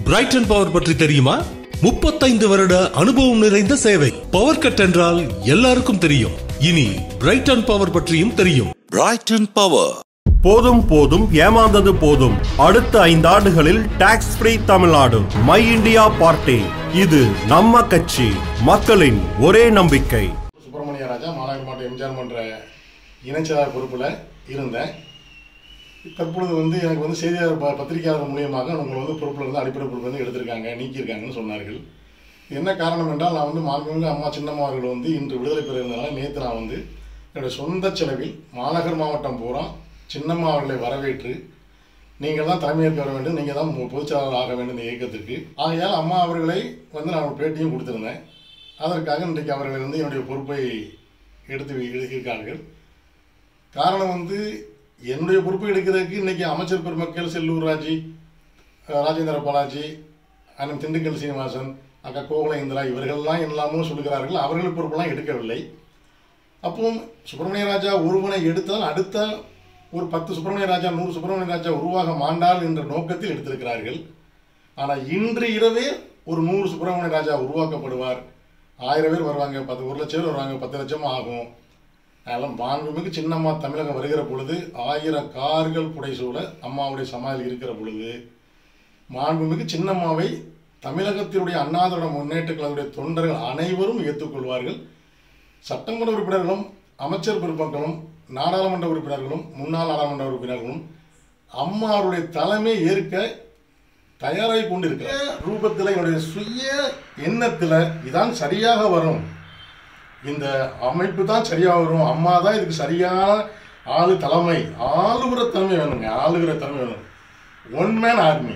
Brayton power பற்றி தெரியுமா முப்பத்தைந்து வருட அனுபவம் நிறைந்த சேவை பவர் கட் என்றால் எல்லாருக்கும் தெரியும் இனி பிரைட்டன் பவர் பற்றியும் தெரியும் Brighton Power. போதும் போதும் ஏமாந்தது போதும் அடுத்த ஐந்தாண்டுகளில் tax free Tamil Nadu my India party இது நம்ம கட்சி மக்களின் ஒரே நம்பிக்கை சுப்பிரமணிய ராஜா மாநகர் மாவட்ட எம்ஜிஆர் மன்ற இணைச்செயலாளர் பொறுப்பில் இருந்தேன் தற்பொழுது வந்து எனக்கு வந்து செய்தியாளர் ப- பத்திரிகையாளர் மூலியமாக உங்களை வந்து பொறுப்பில் இருந்து அடிப்படை பொறுப்பு வந்து எடுத்திருக்காங்க நீக்கியிருக்காங்கன்னு சொன்னார்கள் என்ன காரணம் என்றால் நான் வந்து மாண்புமிகு அம்மா சின்னம்மா அவர்கள் வந்து இன்று விடுதலை பெற இருந்தனால நேற்று நான் வந்து என்னுடைய சொந்த செலவில் மாநகர் மாவட்டம் பூரா சின்னம்மா அவர்களை வரவேற்று நீங்கள் தான் தலைமையேற்க வர வேண்டும் நீங்கள் தான் பொ- பொதுச்செயலாளர் ஆக வேண்டும் இந்த இயக்கத்திற்கு ஆகையால் அம்மா அவர்களை வந்து நான் ஒரு பேட்டியும் கொடுத்திருந்தேன் அதற்காக இன்றைக்கு அவர்கள் வந்து என்னுடைய பொறுப்பை எடுத்து வை- இருக்கிறார்கள் காரணம் வந்து என்னுடைய பொறுப்பை எடுக்கிறதுக்கு இன்னைக்கு அமைச்சர் பெருமக்கள் செல்லூர் ராஜி அஹ் ராஜேந்திர பாலாஜி அண்ணன் திண்டுக்கல் சீனிவாசன் அக்கா கோகுல இந்திரா இவர்கள்லாம் எல்லாமோ சொல்லுகிறார்கள் அவர்கள் பொறுப்பெல்லாம் எடுக்கவில்லை அப்போ சுப்பிரமணிய ராஜா ஒருவனை எடுத்தால் அடுத்த ஒரு பத்து சுப்பிரமணிய ராஜா நூறு சுப்பிரமணிய ராஜா உருவாக மாண்டால் என்ற நோக்கத்தில் எடுத்திருக்கிறார்கள் ஆனால் இன்று இரவே ஒரு நூறு சுப்பிரமணிய ராஜா உருவாக்கப்படுவார் ஆயிரம் பேர் வருவாங்க பத்து ஒரு லட்சம் பேர் வருவாங்க பத்து லட்சம் ஆகும் அதனால் மாண்புமிகு சின்னம்மா தமிழகம் வருகிற பொழுது ஆயிரம் கார்கள் புடைசூழ அம்மாவுடைய சமாதி இருக்கிற பொழுது மாண்புமிகு சின்னம்மாவை தமிழகத்தினுடைய அண்ணாதிராவிட முன்னேற்ற கழகத்துடைய தொண்டர்கள் அனைவரும் ஏற்றுக்கொள்வார்கள் சட்டமன்ற உறுப்பினர்களும் அமைச்சர் பெருமக்களும் நாடாளுமன்ற உறுப்பினர்களும் முன்னாள் நாடாளுமன்ற உறுப்பினர்களும் அம்மாவுடைய தலைமை ஏற்க தயாராகி கொண்டிருக்கிற ரூபத்தில் என்னுடைய சுய எண்ணத்தில் இதான் சரியாக வரும் இந்த அமைப்பு தான் சரியாக வரும் அம்மா தான் இதுக்கு சரியான ஆளு தலைமை ஆளுகிற தலைமை வேணுங்க ஆளுகிற தலைமை வேணும் ஒன் மேன் ஆர்மி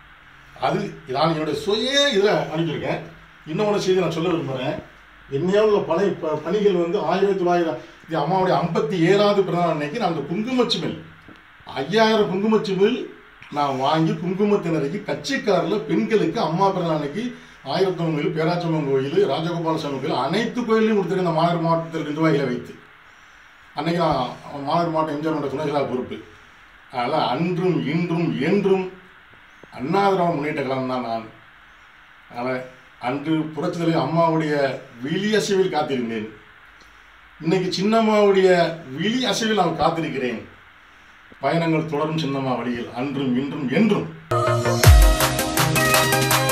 அது நான் என்னுடைய சுய இதில் அனுப்பியிருக்கேன் இன்னொரு செய்தி நான் சொல்ல விரும்புகிறேன் என்னையா உள்ள பணி ப- பணிகள் வந்து ஆயிரத்தி தொள்ளாயிரம் இது அம்மாவுடைய ஐம்பத்தி ஏழாவது பிறந்த அன்னைக்கு நான் அந்த குங்குமச்சிமில் ஐயாயிரம் குங்குமச்சிமில் நான் வாங்கி குங்குமத்தினருக்கு கட்சிக்காரில் பெண்களுக்கு அம்மா பிறந்த அன்னைக்கு ஆயிரத்தொன்னு கோயில் பேராச்சம்மன் கோயில் ராஜகோபால சாமி கோயில் அனைத்து கோயிலையும் கொடுத்துருக்க இந்த மாநகர் மாவட்டத்தில் நிர்வாகிகளை வைத்து அன்னைக்கு நான் மாநகர் மாவட்டம் எம்ஜிஆர் மன்ற துணை செயலாளர் பொறுப்பு அதனால் அன்றும் இன்றும் என்றும் அண்ணாதிராவிட முன்னேற்ற கழகம் தான் நான் அதனால் அன்று புரட்சித்தலைவர் அம்மாவுடைய விழி அசைவில் காத்திருந்தேன் இன்னைக்கு சின்னம்மாவுடைய விழி அசைவில் நான் காத்திருக்கிறேன் பயணங்கள் தொடரும் சின்னம்மா வழியில் அன்றும் இன்றும் என்றும்